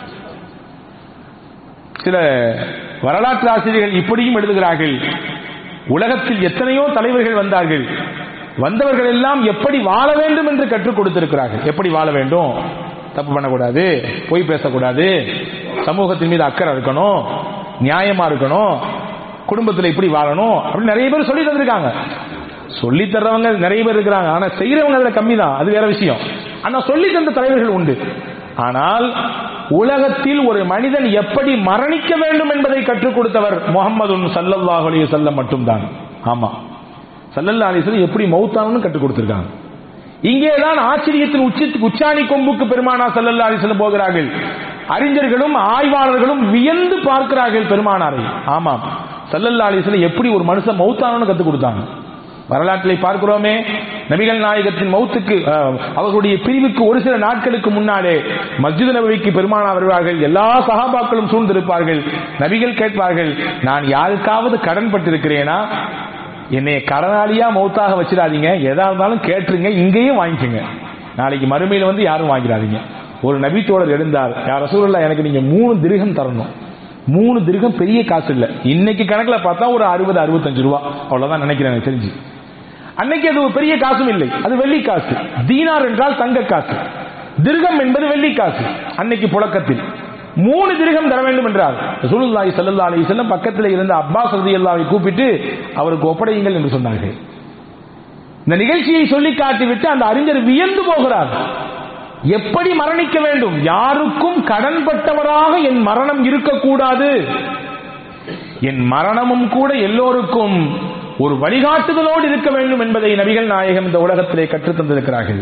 சில வரலாற்று ஆசிரியர்கள் இப்படியும் எழுதுகிறார்கள் உலகத்தில் எத்தனையோ தலைவர்கள் வந்தார்கள் வந்தவர்கள் எல்லாம் எப்படி வாழ வேண்டும் என்று கற்றுக் கொடுத்திருக்கிறார்கள் எப்படி வாழ வேண்டும் தப்பு பண்ணக்கூடாது பொய் பேசக்கூடாது சமூகத்தின் மீது அக்கறை இருக்கணும் நியாயமா இருக்கணும் குடும்பத்தில் இப்படி வாழணும் அப்படின்னு நிறைய பேர் சொல்லி தந்திருக்காங்க சொல்லி தர்றவங்க நிறைய பேர் இருக்கிறாங்க ஆனா செய்யறவங்க அதுல கம்மி தான் அது வேற விஷயம் ஆனா சொல்லி தந்த தலைவர்கள் உண்டு ஆனால் உலகத்தில் ஒரு மனிதன் எப்படி மரணிக்க வேண்டும் என்பதை கற்றுக் கொடுத்தவர் முகமது சல்லல்லாஹு அலைஹி வஸல்லம் மட்டும்தான் ஆமா சல்லல்லா அலிஸ்லம் எப்படி மௌத்தானு கற்றுக் கொடுத்திருக்காங்க இங்கேதான் ஆச்சரியத்தின் உச்சி உச்சாணி கொம்புக்கு பெருமானா சல்லல்லா அலிஸ்லம் போகிறார்கள் அறிஞர்களும் ஆய்வாளர்களும் வியந்து பார்க்கிறார்கள் பெருமானாரை ஆமாம் சல்லல்லா அலிஸ்லம் எப்படி ஒரு மனுஷன் மௌத்தானு கற்றுக் கொடுத்தாங்க வரலாற்றிலே பார்க்கிறோமே நபிகள் நாயகத்தின் மௌத்துக்கு அஹ், அவர்களுடைய பிரிவுக்கு ஒரு சில நாட்களுக்கு முன்னாலே மஸ்ஜித் நபவிக்கு பெருமானா வருவார்கள் எல்லா சகாபாக்களும் சூழ்ந்திருப்பார்கள் நபிகள் கேட்பார்கள் நான் யாருக்காவது கடன் பட்டிருக்கிறேனா என்னைய கடனாளியா மௌத்தாக வச்சிடாதீங்க எதா இருந்தாலும் கேட்டுருங்க இங்கேயும் வாங்கிக்கோங்க நாளைக்கு மறுமையில வந்து யாரும் வாங்கிடாதீங்க ஒரு நபி தோழர் எழுந்தார் யார் ரசூலுல்லா எனக்கு நீங்க மூணு திருகம் தரணும் மூணு திருகம் பெரிய காசு இல்ல இன்னைக்கு கணக்குல பார்த்தா ஒரு அறுபது அறுபத்தஞ்சு ரூபா அவ்வளவுதான் நினைக்கிறேன் எனக்கு தெரிஞ்சு அன்னைக்கு அது ஒரு பெரிய காசும் இல்லை அது வெள்ளி காசு தீனார் என்றால் தங்க காசு திருகம் என்பது வெள்ளி காசு அன்னைக்கு புழக்கத்தில் மூணு திருகம் தர வேண்டும் என்றார் ரசூலுல்லாஹி ஸல்லல்லாஹு அலைஹி வஸல்லம் பக்கத்தில் இருந்த அப்பாஸ் ரலியல்லாஹு கூப்பிட்டு அவருக்கு ஒப்படையுங்கள் என்று சொன்னார்கள் இந்த நிகழ்ச்சியை சொல்லி காட்டிவிட்டு அந்த அறிஞர் வியந்து போகிறார் எப்படி மரணிக்க வேண்டும் யாருக்கும் கடன்பட்டவராக என் மரணம் இருக்கக்கூடாது என் மரணமும் கூட எல்லோருக்கும் ஒரு வழிகாட்டுதலோடு இருக்க வேண்டும் என்பதை நபிகள் நாயகம் இந்த உலகத்திலே கற்றுத் தந்திருக்கிறார்கள்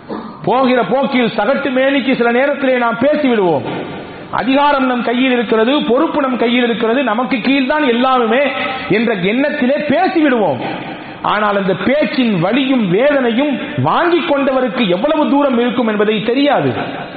போகிற போக்கில் சகட்டு மேனிக்கு சில நேரத்திலே நாம் பேசிவிடுவோம் அதிகாரம் நம் கையில் இருக்கிறது பொறுப்பு நம் கையில் இருக்கிறது நமக்கு கீழ்தான் எல்லாருமே என்ற எண்ணத்திலே பேசிவிடுவோம் ஆனால் அந்த பேச்சின் வலியும் வேதனையும் வாங்கிக் கொண்டவருக்கு எவ்வளவு தூரம் இருக்கும் என்பதை தெரியாது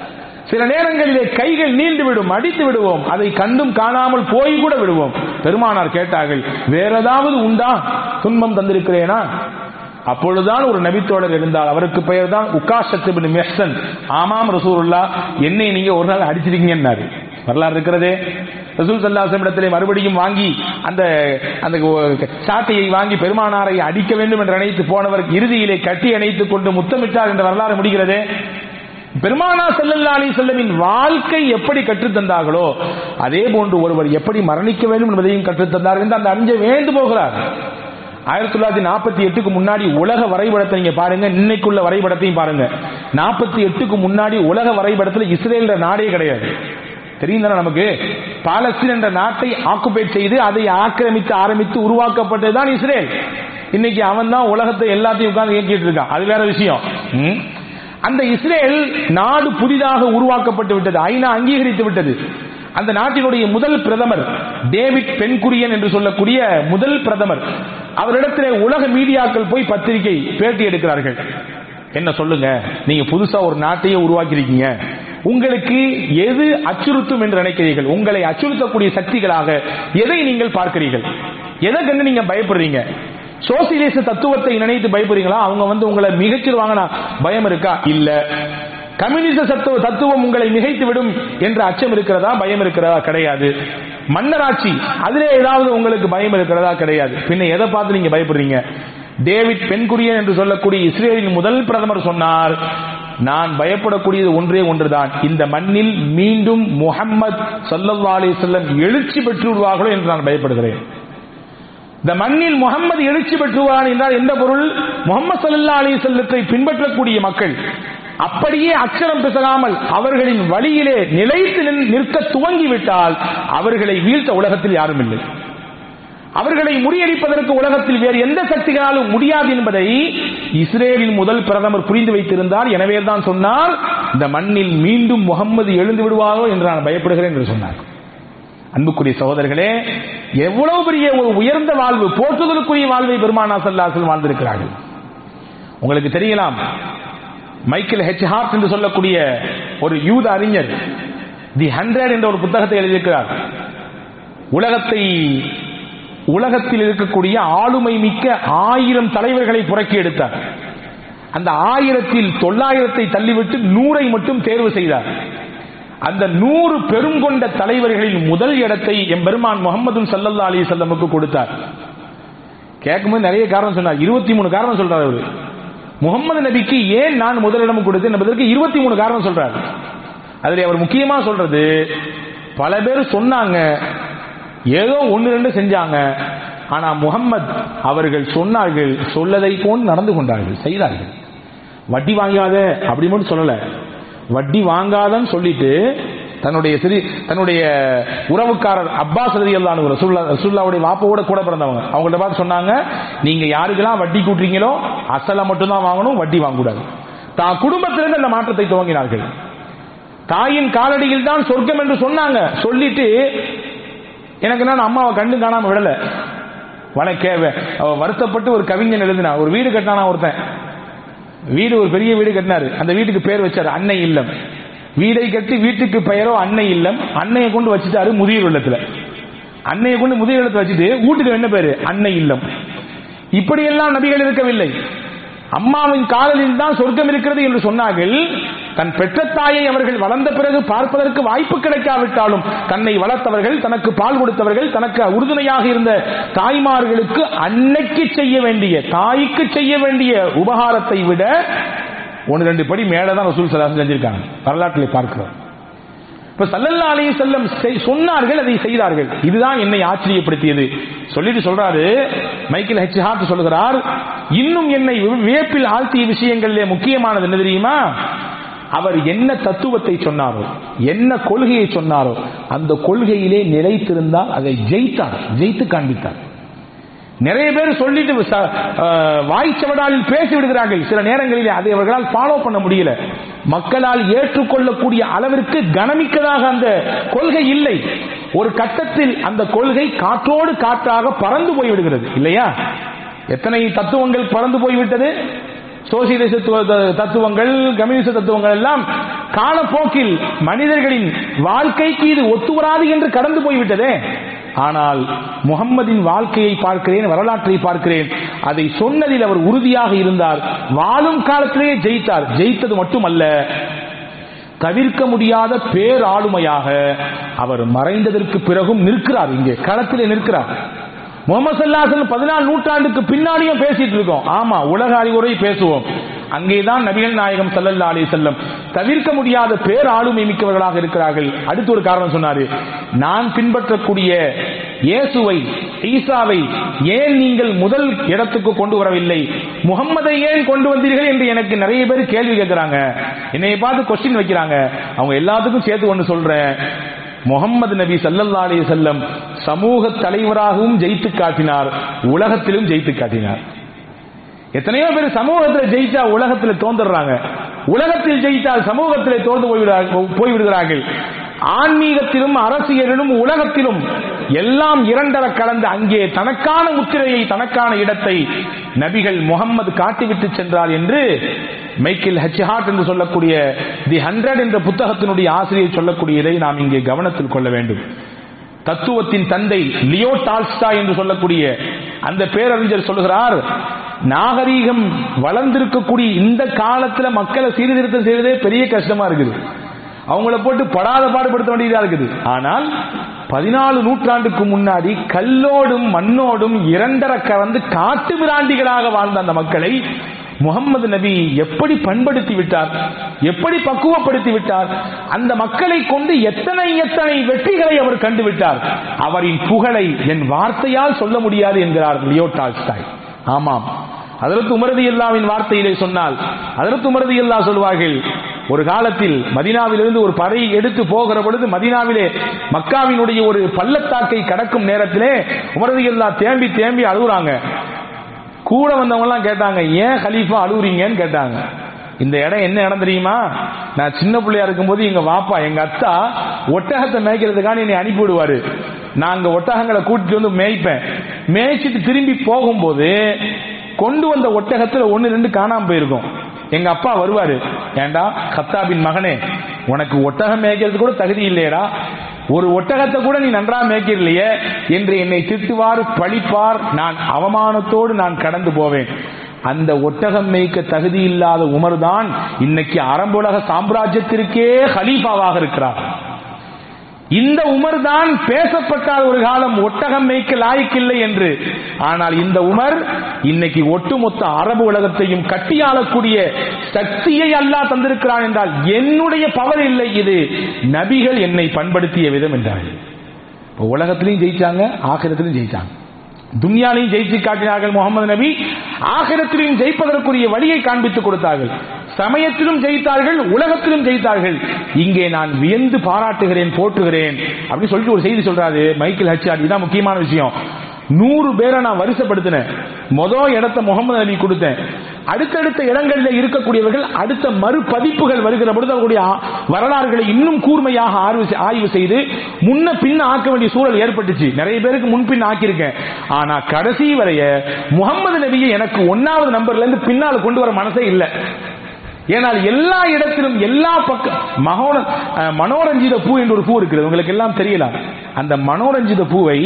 சில நேரங்களிலே கைகள் நீண்டு விடும் அடித்து விடுவோம் அதை கண்டும் காணாமல் போய் கூட விடுவோம் பெருமானார் கேட்டார்கள் வேற ஏதாவது உண்டா துன்பம் தந்திருக்கிறேனா அப்பொழுதுதான் ஒரு நபித்தோழர் இருந்தால் அவருக்கு பெயர் தான் உக்காஷத்து மெஹ்சன் ஆமாம் ரசூலுல்லா என்னை நீங்க ஒரு நாள் அடிச்சிருக்கீங்கன்னாரு வரலாறு இருக்கிறதே ரசூல் சல்லாசம் இடத்திலே மறுபடியும் வாங்கி அந்த அந்த சாட்டையை வாங்கி பெருமானாரை அடிக்க வேண்டும் என்று நினைத்து போனவர் இறுதியிலே கட்டி அணைத்துக் கொண்டு முத்தமிட்டார் என்ற வரலாறு முடிகிறதே பெருமானா செல்லல்லா அலி செல்லமின் வாழ்க்கை எப்படி கற்றுத் தந்தார்களோ அதே போன்று ஒருவர் எப்படி மரணிக்க வேண்டும் என்பதையும் கற்றுத் தந்தார் என்று அந்த அறிஞர் வேண்டு போகிறார் ஆயிரத்தி தொள்ளாயிரத்தி நாற்பத்தி எட்டுக்கு முன்னாடி உலக வரைபடத்தை நீங்க பாருங்க இன்னைக்குள்ள வரைபடத்தையும் பாருங்க நாற்பத்தி எட்டுக்கு முன்னாடி உலக வரைபடத்தில் இஸ்ரேல் நாடே கிடையாது தெரியும் தானே நமக்கு பாலஸ்தீன் என்ற நாட்டை ஆக்குபேட் செய்து அதை ஆக்கிரமித்து ஆரம்பித்து உருவாக்கப்பட்டதுதான் இஸ்ரேல் இன்னைக்கு அவன் தான் உலகத்தை எல்லாத்தையும் உட்கார்ந்து இயக்கிட்டு இருக்கான் அது வேற விஷயம் ம்? அந்த இஸ்ரேல் நாடு புதிதாக உருவாக்கப்பட்டு விட்டது ஐநா அங்கீகரித்து விட்டது அந்த நாட்டினுடைய முதல் பிரதமர் டேவிட் பென்குரியன் என்று சொல்லக்கூடிய முதல் பிரதமர் அவரிடத்திலே உலக மீடியாக்கள் போய் பத்திரிகை பேட்டி எடுக்கிறார்கள் என்ன சொல்லுங்க நீங்க புதுசா ஒரு நாட்டையே உருவாக்கியிருக்கீங்க உங்களுக்கு எது அச்சுறுத்தும் என்று நினைக்கிறீர்கள் உங்களை அச்சுறுத்தக்கூடிய சக்திகளாக எதை நீங்கள் பார்க்கிறீர்கள் எதை கண்டு நீங்க பயப்படுறீங்க சோசியலிச தத்துவத்தை நினைத்து பயப்படுறீங்களா அவங்க வந்து உங்களை மிகச்சிருவாங்கன்னா பயம் இருக்கா இல்ல கம்யூனிச தத்துவ தத்துவம் உங்களை மிகைத்து விடும் என்ற அச்சம் இருக்கிறதா பயம் இருக்கிறதா கிடையாது மன்னராட்சி அதிலே ஏதாவது உங்களுக்கு பயம் இருக்கிறதா கிடையாது பின்ன எதை பார்த்து நீங்க பயப்படுறீங்க டேவிட் பென்குரியன் என்று சொல்லக்கூடிய இஸ்ரேலின் முதல் பிரதமர் சொன்னார் நான் பயப்படக்கூடியது ஒன்றே ஒன்றுதான் இந்த மண்ணில் மீண்டும் முகம்மது சல்லல்லா அலிசல்லம் எழுச்சி பெற்று விடுவார்களோ என்று நான் பயப்படுகிறேன் இந்த மண்ணில் முகம்மது எழுச்சி பெற்றுவான் என்றால் எந்த பொருள் முகமது சல்லா அலி செல்லத்தை பின்பற்றக்கூடிய மக்கள் அப்படியே அச்சரம் பிசகாமல் அவர்களின் வழியிலே நிலைத்து நின்- நிற்க துவங்கிவிட்டால் அவர்களை வீழ்த்த உலகத்தில் யாரும் இல்லை அவர்களை முறியடிப்பதற்கு உலகத்தில் வேறு எந்த சக்திகளாலும் முடியாது என்பதை இஸ்ரேலின் முதல் பிரதமர் புரிந்து வைத்திருந்தார் எனவே தான் சொன்னார் இந்த மண்ணில் மீண்டும் முகம்மது எழுந்து விடுவாரோ என்று நான் பயப்படுகிறேன் என்று சொன்னார் அன்புக்குரிய சகோதரர்களே எவ்வளவு பெரிய ஒரு உயர்ந்த வாழ்வு போற்றுதலுக்குரிய வாழ்வை பெருமானா சல்லாசல் வாழ்ந்திருக்கிறார்கள் உங்களுக்கு தெரியலாம் மைக்கேல் ஹெச் ஹார்ட் என்று சொல்லக்கூடிய ஒரு யூத அறிஞர் தி ஹண்ட்ரட் என்ற ஒரு புத்தகத்தை எழுதியிருக்கிறார் உலகத்தை உலகத்தில் இருக்கக்கூடிய ஆளுமை மிக்க ஆயிரம் தலைவர்களை புறக்கி எடுத்தார் அந்த ஆயிரத்தில் தொள்ளாயிரத்தை தள்ளிவிட்டு நூறை மட்டும் தேர்வு செய்தார் அந்த நூறு பெருங்கொண்ட தலைவர்களின் முதல் இடத்தை எம்பெருமான் முகமது சல்லல்லா அலி செல்லமுக்கு கொடுத்தார் கேட்கும்போது நிறைய காரணம் சொன்னார் இருபத்தி மூணு காரணம் சொல்றார் அவரு முகமது நபிக்கு ஏன் நான் முதலிடம் கொடுத்தேன் என்பதற்கு இருபத்தி மூணு காரணம் சொல்றார் அதுல அவர் முக்கியமா சொல்றது பல பேர் சொன்னாங்க ஏதோ ஒன்னு ரெண்டு செஞ்சாங்க ஆனா முகம்மது அவர்கள் சொன்னார்கள் சொல்லதை போன்று நடந்து கொண்டார்கள் செய்தார்கள் வட்டி வாங்காத அப்படி மட்டும் சொல்லல வட்டி வாங்காதன்னு சொல்லிட்டு தன்னுடைய சிறி தன்னுடைய உறவுக்காரர் அப்பாஸ் ரதி அல்லானு ரசூல்லா ரசூல்லாவுடைய வாப்போட கூட பிறந்தவங்க அவங்கள்ட்ட பார்த்து சொன்னாங்க நீங்க யாருக்கெல்லாம் வட்டி கூட்டுறீங்களோ அசலை மட்டும்தான் வாங்கணும் வட்டி வாங்கக்கூடாது தான் குடும்பத்திலிருந்து அந்த மாற்றத்தை துவங்கினார்கள் தாயின் காலடியில் தான் சொர்க்கம் என்று சொன்னாங்க சொல்லிட்டு எனக்கு நான் அம்மாவை கண்டு காணாம விடல வணக்க வருத்தப்பட்டு ஒரு கவிஞன் எழுதினா ஒரு வீடு கட்டினானா ஒருத்தன் வீடு ஒரு பெரிய வீடு கட்டினாரு அந்த வீட்டுக்கு பேர் வச்சாரு அன்னை இல்லம் வீடை கட்டி வீட்டுக்கு பெயரோ அன்னை இல்லம் அன்னையை கொண்டு வச்சுட்டாரு முதியோர் இல்லத்துல அன்னையை கொண்டு முதியோர் இல்லத்துல வச்சுட்டு வீட்டுக்கு என்ன பேரு அன்னை இல்லம் இப்படியெல்லாம் நபிகள் இருக்கவில்லை அம்மாவின் காதலில் தான் சொர்க்கம் இருக்கிறது என்று சொன்னார்கள் தன் பெற்ற தாயை அவர்கள் வளர்ந்த பிறகு பார்ப்பதற்கு வாய்ப்பு கிடைக்காவிட்டாலும் தன்னை வளர்த்தவர்கள் தனக்கு பால் கொடுத்தவர்கள் தனக்கு உறுதுணையாக இருந்த தாய்மார்களுக்கு அன்னைக்கு செய்ய வேண்டிய தாய்க்கு செய்ய வேண்டிய உபகாரத்தை விட ஒன்று ரெண்டு படி மேலதான் ரசூல் சலாசம் செஞ்சிருக்காங்க வரலாற்றில் பார்க்கிறோம் இப்ப சல்லல்லா அலைஹி செல்லம் சொன்னார்கள் அதை செய்தார்கள் இதுதான் என்னை ஆச்சரியப்படுத்தியது சொல்லிட்டு சொல்றாரு மைக்கேல் ஹெச் ஹார்ட் சொல்கிறார் இன்னும் என்னை வியப்பில் ஆழ்த்திய விஷயங்களிலே முக்கியமானது என்ன தெரியுமா அவர் என்ன தத்துவத்தை சொன்னாரோ என்ன கொள்கையை சொன்னாரோ அந்த கொள்கையிலே நிலைத்திருந்தால் அதை ஜெயித்தார் ஜெயித்து காண்பித்தார் நிறைய பேர் சொல்லிட்டு வாய்ச்சவடாலில் பேசி விடுகிறார்கள் சில நேரங்களில் அதை அவர்களால் ஃபாலோ பண்ண முடியல மக்களால் ஏற்றுக்கொள்ளக்கூடிய அளவிற்கு கனமிக்கதாக அந்த கொள்கை இல்லை ஒரு கட்டத்தில் அந்த கொள்கை காற்றோடு காற்றாக பறந்து போய்விடுகிறது இல்லையா எத்தனை தத்துவங்கள் பறந்து போய்விட்டது சோசியலிச தத்துவங்கள் கம்யூனிச தத்துவங்கள் எல்லாம் காலப்போக்கில் மனிதர்களின் வாழ்க்கைக்கு இது ஒத்துவராது என்று கடந்து போய்விட்டதே ஆனால் முகம்மதின் வாழ்க்கையை பார்க்கிறேன் வரலாற்றை பார்க்கிறேன் அதை சொன்னதில் அவர் உறுதியாக இருந்தார் வாழும் காலத்திலேயே ஜெயித்தார் ஜெயித்தது மட்டுமல்ல தவிர்க்க முடியாத பேராளுமையாக அவர் மறைந்ததற்கு பிறகும் நிற்கிறார் இங்கே களத்திலே நிற்கிறார் முகமது சல்லாசன் பதினாலு நூற்றாண்டுக்கு பின்னாடியும் பேசிட்டு இருக்கோம் ஆமா உலக அறிவுரை பேசுவோம் அங்கேதான் நபிகள் நாயகம் சல்லல்லா அலி செல்லம் தவிர்க்க முடியாத பேர் ஆளுமை மிக்கவர்களாக இருக்கிறார்கள் அடுத்து ஒரு காரணம் சொன்னாரு நான் பின்பற்றக்கூடிய இயேசுவை ஈசாவை ஏன் நீங்கள் முதல் இடத்துக்கு கொண்டு வரவில்லை முகம்மதை ஏன் கொண்டு வந்தீர்கள் என்று எனக்கு நிறைய பேர் கேள்வி கேட்கிறாங்க என்னைய பார்த்து கொஸ்டின் வைக்கிறாங்க அவங்க எல்லாத்துக்கும் சேர்த்து ஒன்று சொல்றேன் முகமது நபி சல்லல்லா அலி செல்லம் சமூக தலைவராகவும் ஜெயித்து காட்டினார் உலகத்திலும் ஜெயித்து காட்டினார் எத்தனையோ பேர் சமூகத்தில் ஜெயிச்சா உலகத்தில் தோன்றுறாங்க உலகத்தில் ஜெயித்தால் சமூகத்தில் தோன்று போய்விடுகிறார்கள் ஆன்மீகத்திலும் அரசியலிலும் உலகத்திலும் எல்லாம் இரண்டர கலந்து அங்கே தனக்கான முத்திரையை தனக்கான இடத்தை நபிகள் முகம்மது காட்டிவிட்டு சென்றார் என்று மைக்கேல் ஹச்ஹாட் என்று சொல்லக்கூடிய தி ஹண்ட்ரட் என்ற புத்தகத்தினுடைய ஆசிரியர் சொல்லக்கூடிய இதை நாம் இங்கே கவனத்தில் கொள்ள வேண்டும் தத்துவத்தின் தந்தை லியோ டால்ஸ்டா என்று சொல்லக்கூடிய அந்த பேரறிஞர் சொல்லுகிறார் நாகரீகம் வளர்ந்திருக்கக்கூடிய இந்த காலத்துல மக்களை சீர்திருத்தம் செய்வதே பெரிய கஷ்டமா இருக்குது அவங்கள போட்டு படாத பாடுபடுத்த வேண்டியதா இருக்குது ஆனால் பதினாலு நூற்றாண்டுக்கு முன்னாடி கல்லோடும் மண்ணோடும் இரண்டரை கலந்து காட்டு விராண்டிகளாக வாழ்ந்த அந்த மக்களை முகமது நபி எப்படி பண்படுத்தி விட்டார் எப்படி பக்குவப்படுத்தி விட்டார் அந்த மக்களை கொண்டு எத்தனை எத்தனை வெற்றிகளை அவர் கண்டுவிட்டார் அவரின் புகழை என் வார்த்தையால் சொல்ல முடியாது என்கிறார் லியோ டால்ஸ்டாய் ஆமாம் அதற்கு உமரதி அல்லாவின் வார்த்தையிலே சொன்னால் அதற்கு உமரதி அல்லா சொல்வார்கள் ஒரு காலத்தில் மதினாவிலிருந்து ஒரு படை எடுத்து போகிற பொழுது மதினாவிலே மக்காவினுடைய ஒரு பள்ளத்தாக்கை கடக்கும் நேரத்திலே உமரதி அல்லா தேம்பி தேம்பி அழுகுறாங்க கூட வந்தவங்க எல்லாம் கேட்டாங்க ஏன் ஹலீஃபா அழுகுறீங்கன்னு கேட்டாங்க இந்த இடம் என்ன இடம் தெரியுமா நான் சின்ன பிள்ளையா இருக்கும்போது எங்க வாப்பா எங்க அத்தா ஒட்டகத்தை மேய்க்கிறதுக்கான என்னை அனுப்பி விடுவாரு நான் அங்க ஒட்டகங்களை கூட்டிட்டு வந்து மேய்ப்பேன் மேய்ச்சிட்டு திரும்பி போகும்போது கொண்டு வந்த ஒட்டகத்துல ஒன்னு ரெண்டு காணாம போயிருக்கும் எங்க அப்பா வருவாரு ஏண்டா கத்தாபின் மகனே உனக்கு ஒட்டகம் மேய்க்கிறது கூட தகுதி இல்லையடா ஒரு ஒட்டகத்தை கூட நீ நன்றா மேய்க்கலையே என்று என்னை திட்டுவார் பழிப்பார் நான் அவமானத்தோடு நான் கடந்து போவேன் அந்த ஒட்டகம் மேய்க்க தகுதி இல்லாத உமர் தான் இன்னைக்கு அரம்புலக சாம்ராஜ்யத்திற்கே ஹலீஃபாவாக இருக்கிறார் இந்த உமர் தான் பேசப்பட்டால் ஒரு காலம் ஒட்டகம் மேய்க்க லாய்க்கில்லை என்று ஆனால் இந்த உமர் இன்னைக்கு ஒட்டுமொத்த அரபு உலகத்தையும் கட்டியாளக்கூடிய சக்தியை அல்லாஹ் தந்திருக்கிறான் என்றால் என்னுடைய பவர் இல்லை இது நபிகள் என்னை பண்படுத்திய விதம் என்றார்கள் இப்போ உலகத்திலையும் ஜெயிச்சாங்க ஆகிரத்திலையும் ஜெயிச்சாங்க துன்யாலையும் ஜெயிச்சு காட்டினார்கள் முகமது நபி ஆகிரத்திலையும் ஜெயிப்பதற்குரிய வழியை காண்பித்துக் கொடுத்தார்கள் சமயத்திலும் ஜெயித்தார்கள் உலகத்திலும் ஜெயித்தார்கள் இங்கே நான் வியந்து பாராட்டுகிறேன் போற்றுகிறேன் அப்படின்னு சொல்லிட்டு ஒரு செய்தி சொல்றாரு மைக்கேல் ஹச்சார் இதுதான் முக்கியமான விஷயம் நூறு பேரை நான் வரிசைப்படுத்தினேன் மொதல் இடத்த முகமது அலி கொடுத்தேன் அடுத்தடுத்த இடங்களில் இருக்கக்கூடியவர்கள் அடுத்த மறுபதிப்புகள் வருகிற பொழுது அவர்களுடைய ஆ- வரலாறுகளை இன்னும் கூர்மையாக ஆர்வு- ஆய்வு செய்து முன்ன பின்ன ஆக்க வேண்டிய சூழல் ஏற்பட்டுச்சு நிறைய பேருக்கு முன்பின் ஆக்கியிருக்கேன் ஆனா கடைசி வரைய முகமது நபியை எனக்கு ஒன்னாவது நம்பர்ல இருந்து பின்னால் கொண்டு வர மனசே இல்லை ஏனால் எல்லா இடத்திலும் எல்லா பக்கம் மகோன அஹ், மனோரஞ்சித பூ என்று ஒரு பூ இருக்கிறது உங்களுக்கு எல்லாம் தெரியலாம் அந்த மனோரஞ்சித பூவை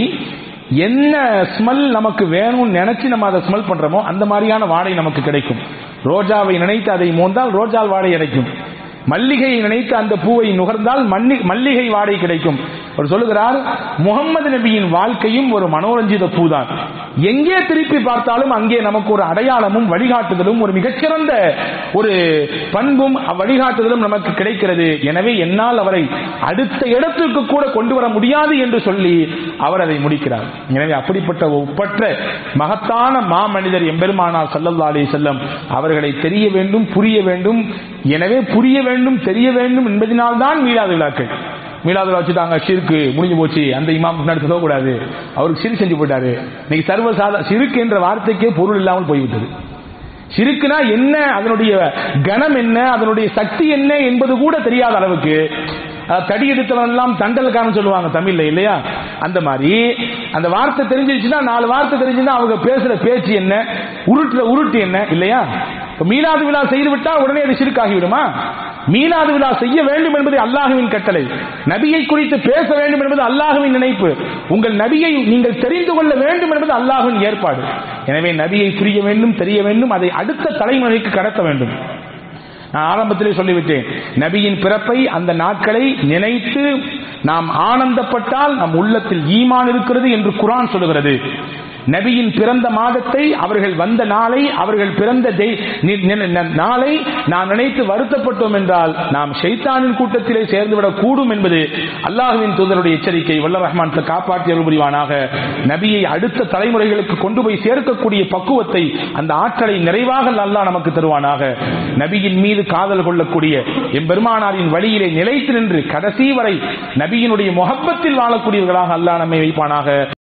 என்ன ஸ்மெல் நமக்கு வேணும்னு நினைச்சு நம்ம அதை ஸ்மெல் பண்றோமோ அந்த மாதிரியான வாடை நமக்கு கிடைக்கும் ரோஜாவை நினைத்து அதை மோந்தால் ரோஜால் வாடை கிடைக்கும் மல்லிகையை நினைத்து அந்த பூவை நுகர்ந்தால் மன்னி- மல்லிகை வாடை கிடைக்கும் அவர் சொல்லுகிறார் முகம்மது நபியின் வாழ்க்கையும் ஒரு மனோரஞ்சித பூதான் எங்கே திருப்பி பார்த்தாலும் அங்கே நமக்கு ஒரு அடையாளமும் வழிகாட்டுதலும் ஒரு மிகச்சிறந்த ஒரு பண்பும் வழிகாட்டுதலும் நமக்கு கிடைக்கிறது எனவே என்னால் அவரை அடுத்த இடத்திற்கு கூட கொண்டு வர முடியாது என்று சொல்லி அவர் அதை முடிக்கிறார் எனவே அப்படிப்பட்ட ஒப்பற்ற மகத்தான மாமனிதர் எம்பெருமானார் ஸல்லல்லாஹு அலைஹி செல்லம் அவர்களை தெரிய வேண்டும் புரிய வேண்டும் எனவே புரிய வேண்டும் தெரிய வேண்டும் என்பதனால் தான் மீளாத விழாக்கள் மீளாத விழா வச்சுட்டாங்க சிறுக்கு முடிஞ்சு போச்சு அந்த இமாம் முன்னாடி சொல்லக்கூடாது அவருக்கு சிறு செஞ்சு போட்டாரு இன்னைக்கு சர்வசாதா சிறுக்கு என்ற வார்த்தைக்கே பொருள் இல்லாமல் போய்விட்டது சிறுக்குனா என்ன அதனுடைய கணம் என்ன அதனுடைய சக்தி என்ன என்பது கூட தெரியாத அளவுக்கு அஹ், தடி எடுத்தவன் எல்லாம் தண்டல்காரன் சொல்லுவாங்க தமிழ்ல இல்லையா அந்த மாதிரி அந்த வார்த்தை தெரிஞ்சிருச்சுன்னா நாலு வார்த்தை தெரிஞ்சுன்னா அவங்க பேசுற பேச்சு என்ன உருட்டுற உருட்டு என்ன இல்லையா இப்ப மீலாது விழா செய்து விட்டால் உடனே அது சிறுக்காகி விடுமா மீலாது விழா செய்ய வேண்டும் என்பது அல்லாஹுவின் கட்டளை நபியை குறித்து பேச வேண்டும் என்பது அல்லாஹுவின் நினைப்பு உங்கள் நபியை நீங்கள் தெரிந்து கொள்ள வேண்டும் என்பது அல்லாஹுவின் ஏற்பாடு எனவே நபியை புரிய வேண்டும் தெரிய வேண்டும் அதை அடுத்த தலைமுறைக்கு கடத்த வேண்டும் நான் ஆரம்பத்திலே சொல்லிவிட்டேன் நபியின் பிறப்பை அந்த நாட்களை நினைத்து நாம் ஆனந்தப்பட்டால் நம் உள்ளத்தில் ஈமான் இருக்கிறது என்று குரான் சொல்லுகிறது நபியின் பிறந்த மாதத்தை அவர்கள் வந்த நாளை அவர்கள் பிறந்த தெய்- நி- நி- நி- நாளை நாம் நினைத்து வருத்தப்பட்டோம் என்றால் நாம் ஷைத்தானின் கூட்டத்திலே சேர்ந்துவிடக் கூடும் என்பது அல்லாஹுவின் தூதருடைய எச்சரிக்கை வல்ல ரஹ்மான் காப்பாற்றி அருள் புரிவானாக நபியை அடுத்த தலைமுறைகளுக்கு கொண்டு போய் சேர்க்கக்கூடிய பக்குவத்தை அந்த ஆற்றலை நிறைவாக அல்லாஹ் நமக்கு தருவானாக நபியின் மீது காதல் கொள்ளக்கூடிய எம்பெருமானாரின் வழியிலே நிலைத்து நின்று கடைசி வரை நபியினுடைய முகப்பத்தில் வாழக்கூடியவர்களாக அல்லாஹ் நம்மை வைப்பானாக